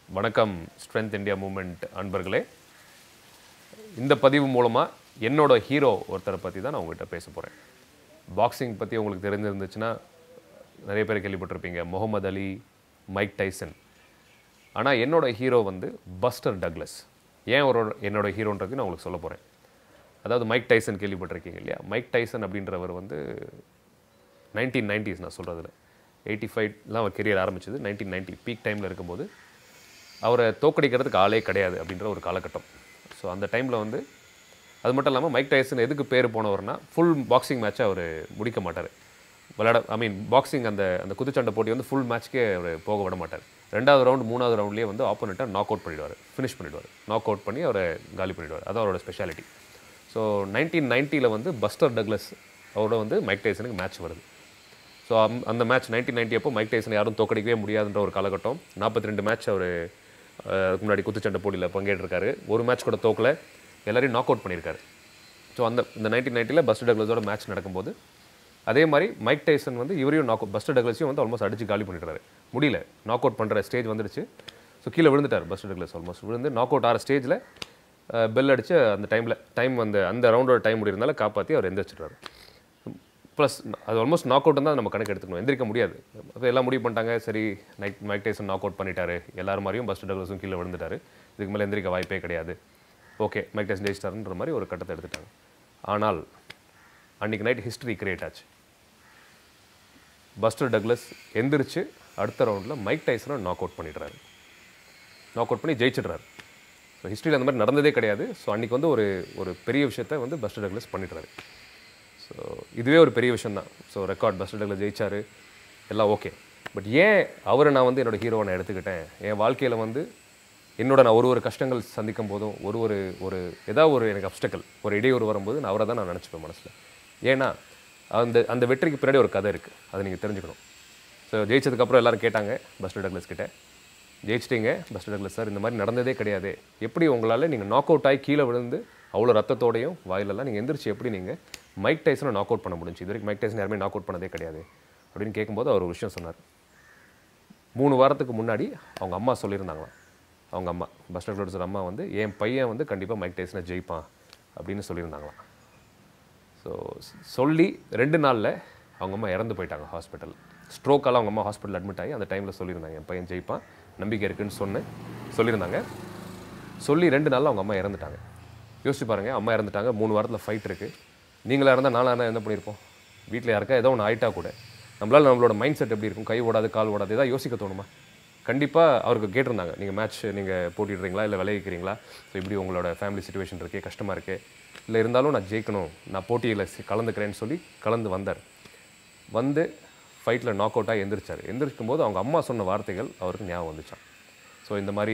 வணக்கம் strength India moment அன்பர்களே இந்த பதிவு மூலமாக என்னோட ஹீரோ ஒருத்தரை பற்றி தான் நான் உங்கள்கிட்ட பேச போகிறேன் பாக்ஸிங் பற்றி உங்களுக்கு தெரிஞ்சிருந்துச்சுன்னா நிறைய பேர் கேள்விப்பட்டிருப்பீங்க முகமது அலி மைக் டைசன் ஆனால் என்னோட ஹீரோ வந்து பஸ்டர் டக்லஸ் ஏன் ஒரு என்னோட ஹீரோன்றது நான் உங்களுக்கு சொல்ல போகிறேன் அதாவது மைக் டைசன் கேள்விப்பட்டிருக்கீங்க இல்லையா மைக் டைசன் அப்படின்றவர் வந்து நைன்டீன் நைன்டிஸ் நான் சொல்கிறதுல எயிட்டி ஃபைவ்லாம் அவர் கெரியர் ஆரம்பிச்சது நைன்டீன் நைன்ட்டி பீக் டைமில் இருக்கும்போது அவரை தோக்கடிக்கிறதுக்கு ஆளே கிடையாது அப்படின்ற ஒரு காலகட்டம் ஸோ அந்த டைமில் வந்து அது மட்டும் இல்லாமல் மைக் டைசன் எதுக்கு பேர் போனவர்னா ஃபுல் பாக்ஸிங் மேட்சை அவர் முடிக்க மாட்டார் விளையாட ஐ மீன் பாக்ஸிங் அந்த அந்த குத்துச்சண்டை போட்டி வந்து ஃபுல் மேட்ச்க்கே அவர் போக விட மாட்டார் ரெண்டாவது ரவுண்ட் மூணாவது ரவுண்ட்லேயே வந்து ஆப்போனண்ட்டை நாக் அவுட் பண்ணிடுவார் ஃபினிஷ் பண்ணிடுவார் நாக் அவுட் பண்ணி அவரை காலி பண்ணிடுவார் அது அவரோட ஸ்பெஷாலிட்டி ஸோ நைன்டீன் நைன்ட்டியில் வந்து பஸ்டர் டக்லஸ் அவரோட வந்து மைக் டைசனுக்கு மேட்ச் வருது ஸோ அந்த மேட்ச் நைன்டீன் நைன்ட்டி அப்போ மைக் டைசன் யாரும் தோக்கடிக்கவே முடியாதுன்ற ஒரு காலகட்டம் நாற்பத்தி ரெண்டு மேட்ச் அவர் அதுக்கு முன்னாடி குத்துச்சண்டை போட்டியில் பங்கேற்றிருக்காரு ஒரு மேட்ச் கூட தோக்கல எல்லாரையும் நாக் அவுட் பண்ணியிருக்காரு ஸோ அந்த இந்த நைன்டீன் நைன்ட்டியில் பஸ்டர் டக்லஸோட மேட்ச் நடக்கும்போது அதே மாதிரி மைக் டைசன் வந்து இவரையும் நாக் பஸ்டர் டக்லஸையும் வந்து ஆல்மோஸ்ட் அடிச்சு காலி பண்ணிடுறாரு முடியல நாக் அவுட் பண்ணுற ஸ்டேஜ் வந்துடுச்சு ஸோ கீழே விழுந்துட்டார் பஸ்டர் டக்லஸ் ஆல்மோஸ்ட் விழுந்து நாக் அவுட் ஆகிற ஸ்டேஜில் பெல் அடிச்சு அந்த டைமில் டைம் அந்த அந்த ரவுண்டோட டைம் முடியிருந்தால காப்பாற்றி அவர் எந்திரிச்சிடுறாரு ப்ளஸ் அது ஆல்மோஸ்ட் நாக் அவுட் தான் நம்ம கணக்கு எடுத்துக்கணும் எந்திரிக்க முடியாது அப்போ எல்லாம் முடிவு பண்ணிட்டாங்க சரி night Mike Tyson knock out பண்ணிட்டாரு எல்லாரும் மாதிரியும் பஸ்ட் டக்லஸும் கீழே விழுந்துட்டாரு இதுக்கு மேலே எந்திரிக்க வாய்ப்பே கிடையாது ஓகே மைக் டைசன் ஜெயிச்சிட்டாருன்ற மாதிரி ஒரு கட்டத்தை எடுத்துட்டாங்க ஆனால் அன்றைக்கி நைட் ஹிஸ்ட்ரி கிரியேட் ஆச்சு பஸ்டர் டக்லஸ் எந்திரிச்சு அடுத்த ரவுண்டில் மைக் டைசனை நாக் அவுட் பண்ணிடுறாரு நாக் அவுட் பண்ணி ஜெயிச்சிடுறாரு ஸோ ஹிஸ்ட்ரியில் அந்த மாதிரி நடந்ததே கிடையாது ஸோ அன்றைக்கி வந்து ஒரு ஒரு பெரிய விஷயத்தை வந்து பஸ்டர் டக்லஸ் பண்ணிடுறாரு ஸோ இதுவே ஒரு பெரிய விஷயம் தான் ஸோ ரெக்கார்ட் பஸ்டர் டக்லஸ் ஜெயிச்சாரு எல்லாம் ஓகே பட் ஏன் அவரை நான் வந்து என்னோட ஹீரோவை நான் எடுத்துக்கிட்டேன் என் வாழ்க்கையில் வந்து என்னோட நான் ஒரு ஒரு கஷ்டங்கள் சந்திக்கும் போதும் ஒரு ஒரு ஒரு ஏதாவது ஒரு எனக்கு அப்டக்கல் ஒரு இடையூறு வரும்போது நான் அவரை தான் நான் நினச்சிப்பேன் மனசில் ஏன்னா அந்த அந்த வெற்றிக்கு பின்னாடி ஒரு கதை இருக்குது அதை நீங்கள் தெரிஞ்சுக்கணும் ஸோ ஜெயிச்சதுக்கப்புறம் எல்லாரும் கேட்டாங்க பஸ்டர் டக்லஸ் கிட்ட ஜெயிச்சிட்டீங்க பஸ்டர் டக்லஸ் சார் இந்த மாதிரி நடந்ததே கிடையாது எப்படி உங்களால் நீங்கள் நாக் அவுட் ஆகி கீழே விழுந்து அவ்வளோ ரத்தத்தோடையும் வாயிலெல்லாம் நீங்கள் எந்திரிச்சு எப்படி நீங்கள் மைக் டைசனை நாக் அவுட் பண்ண முடிஞ்சு இது வரைக்கும் மைக் டைசன் யாருமே நாக் அவுட் பண்ணதே கிடையாது அப்படின்னு கேட்கும்போது அவர் ஒரு விஷயம் சொன்னார் மூணு வாரத்துக்கு முன்னாடி அவங்க அம்மா சொல்லியிருந்தாங்களாம் அவங்க அம்மா பஸ்டர் டக்லஸ் அம்மா வந்து என் பையன் வந்து கண்டிப்பாக மைக் டைசனை ஜெயிப்பான் அப்படின்னு சொல்லியிருந்தாங்களாம் ஸோ சொல்லி ரெண்டு நாளில் அவங்க அம்மா இறந்து போயிட்டாங்க ஹாஸ்பிட்டல் ஸ்ட்ரோக்கால் அவங்க அம்மா ஹாஸ்பிட்டல் அட்மிட் ஆகி அந்த டைமில் சொல்லியிருந்தாங்க என் பையன் ஜெயிப்பான் நம்பிக்கை இருக்குன்னு சொன்னேன் சொல்லியிருந்தாங்க சொல்லி ரெண்டு நாளில் அவங்க அம்மா இறந்துட்டாங்க யோசிச்சு பாருங்கள் அம்மா இறந்துட்டாங்க மூணு வாரத்தில் ஃபைட் இருக்குது நீங்களா இருந்தால் நாளாக இருந்தால் என்ன பண்ணியிருப்போம் வீட்டில் யாருக்கா ஏதோ ஒன்று ஆயிட்டா கூட நம்மளால் நம்மளோட மைண்ட் செட் எப்படி இருக்கும் கை ஓடாது கால் ஓடாது ஏதாவது யோசிக்க தோணுமா கண்டிப்பாக அவருக்கு கேட்டிருந்தாங்க நீங்கள் மேட்ச் நீங்கள் போட்டிடுறீங்களா இல்லை விளைவிக்கிறீங்களா ஸோ இப்படி உங்களோட ஃபேமிலி சுச்சுவேஷன் இருக்கே கஷ்டமாக இருக்கே இல்லை இருந்தாலும் நான் ஜெயிக்கணும் நான் போட்டியில் கலந்துக்கிறேன்னு சொல்லி கலந்து வந்தார் வந்து ஃபைட்டில் நாக் அவுட்டாக எந்திரிச்சார் எந்திரிக்கும் போது அவங்க அம்மா சொன்ன வார்த்தைகள் அவருக்கு ஞாபகம் வந்துச்சான் ஸோ இந்த மாதிரி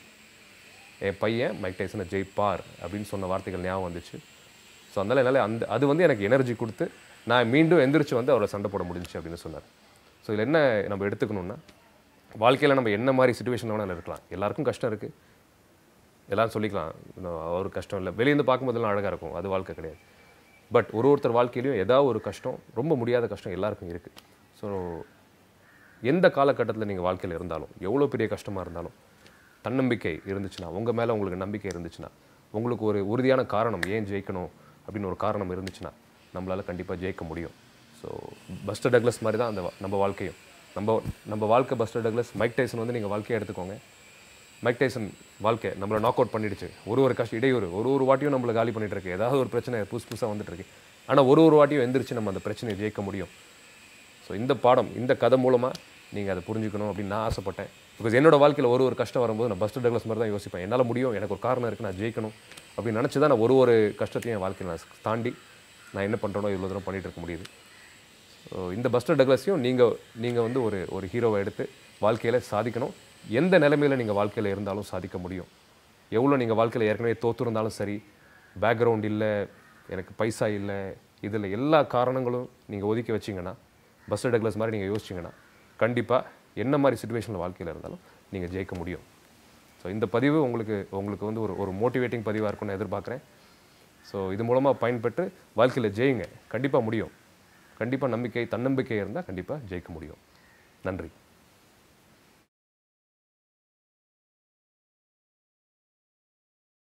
என் பையன் மைக் டைசனை ஜெயிப்பார் அப்படின்னு சொன்ன வார்த்தைகள் ஞாபகம் வந்துச்சு ஸோ அதனால் என்னால் அந்த அது வந்து எனக்கு எனர்ஜி கொடுத்து நான் மீண்டும் எந்திரிச்சு வந்து அவரை சண்டை போட முடிஞ்சுச்சு அப்படின்னு சொன்னார் ஸோ இதில் என்ன நம்ம எடுத்துக்கணும்னா வாழ்க்கையில் நம்ம என்ன மாதிரி சுச்சுவேஷன் வேணாலும் இருக்கலாம் எல்லாருக்கும் கஷ்டம் இருக்குது எல்லாரும் சொல்லிக்கலாம் இன்னும் அவர் கஷ்டம் இல்லை வெளியேருந்து பார்க்கும்போதெல்லாம் அழகாக இருக்கும் அது வாழ்க்கை கிடையாது பட் ஒரு ஒருத்தர் வாழ்க்கையிலையும் ஏதாவது ஒரு கஷ்டம் ரொம்ப முடியாத கஷ்டம் எல்லாருக்கும் இருக்குது ஸோ எந்த காலகட்டத்தில் நீங்கள் வாழ்க்கையில் இருந்தாலும் எவ்வளோ பெரிய கஷ்டமாக இருந்தாலும் தன்னம்பிக்கை இருந்துச்சுன்னா உங்கள் மேலே உங்களுக்கு நம்பிக்கை இருந்துச்சுன்னா உங்களுக்கு ஒரு உறுதியான காரணம் ஏன் ஜெயிக்கணும் அப்படின்னு ஒரு காரணம் இருந்துச்சுன்னா நம்மளால் கண்டிப்பாக ஜெயிக்க முடியும் ஸோ பஸ்டர் டக்லஸ் மாதிரி தான் அந்த வா- நம்ம வாழ்க்கையும் நம்ம நம்ம வாழ்க்கை பஸ்டர் டக்லஸ் மைக் டைசன் வந்து நீங்கள் வாழ்க்கையை எடுத்துக்கோங்க மைக் டைசன் வாழ்க்கை நம்மளை நாக் அவுட் பண்ணிடுச்சு ஒரு ஒரு கஷ்டம் இடையூறு ஒரு ஒரு வாட்டியும் நம்மளை காலி பண்ணிட்டு இருக்கு ஏதாவது ஒரு பிரச்சனை புதுசு புதுசாக வந்துட்டு இருக்கு ஆனால் ஒரு ஒரு வாட்டியும் எந்திரிச்சு நம்ம அந்த பிரச்சனையை ஜெயிக்க முடியும் ஸோ இந்த பாடம் இந்த கதை மூலமாக நீங்கள் அதை புரிஞ்சுக்கணும் அப்படின்னு நான் ஆசைப்பட்டேன் பிகாஸ் என்னோட வாழ்க்கையில் ஒரு ஒரு கஷ்டம் வரும்போது நான் பஸ்டர் டக்லஸ் மாதிரி தான் யோசிப்பேன் என்னால் முடியும் எனக்கு ஒரு காரணம் இருக்குது நான் ஜெயிக்கணும் அப்படின்னு நினச்சி தான் நான் ஒரு ஒரு கஷ்டத்தையும் என் வாழ்க்கையில் நான் தாண்டி நான் என்ன பண்ணுறேனோ இவ்வளோ தூரம் பண்ணிட்டு இருக்க முடியுது ஸோ இந்த பஸ்டர் டக்லஸையும் நீங்கள் நீங்கள் வந்து ஒரு ஒரு ஹீரோவை எடுத்து வாழ்க்கையில் சாதிக்கணும் எந்த நிலைமையில் நீங்கள் வாழ்க்கையில் இருந்தாலும் சாதிக்க முடியும் எவ்வளோ நீங்கள் வாழ்க்கையில் ஏற்கனவே தோற்றுருந்தாலும் சரி பேக்ரவுண்ட் இல்லை எனக்கு பைசா இல்லை இதில் எல்லா காரணங்களும் நீங்கள் ஒதுக்கி வச்சிங்கன்னா பஸ்டர் டக்லஸ் மாதிரி நீங்கள் யோசிச்சிங்கன்னா கண்டிப்பாக என்ன மாதிரி சுச்சுவேஷனில் வாழ்க்கையில் இருந்தாலும் நீங்கள் ஜெயிக்க முடியும் ஸோ இந்த பதிவு உங்களுக்கு உங்களுக்கு வந்து ஒரு ஒரு மோட்டிவேட்டிங் பதிவாக இருக்கும்னு எதிர்பார்க்குறேன் ஸோ இது மூலமாக பயன்பெற்று வாழ்க்கையில் ஜெயிங்க கண்டிப்பாக முடியும் கண்டிப்பாக நம்பிக்கை தன்னம்பிக்கை இருந்தால் கண்டிப்பாக ஜெயிக்க முடியும் நன்றி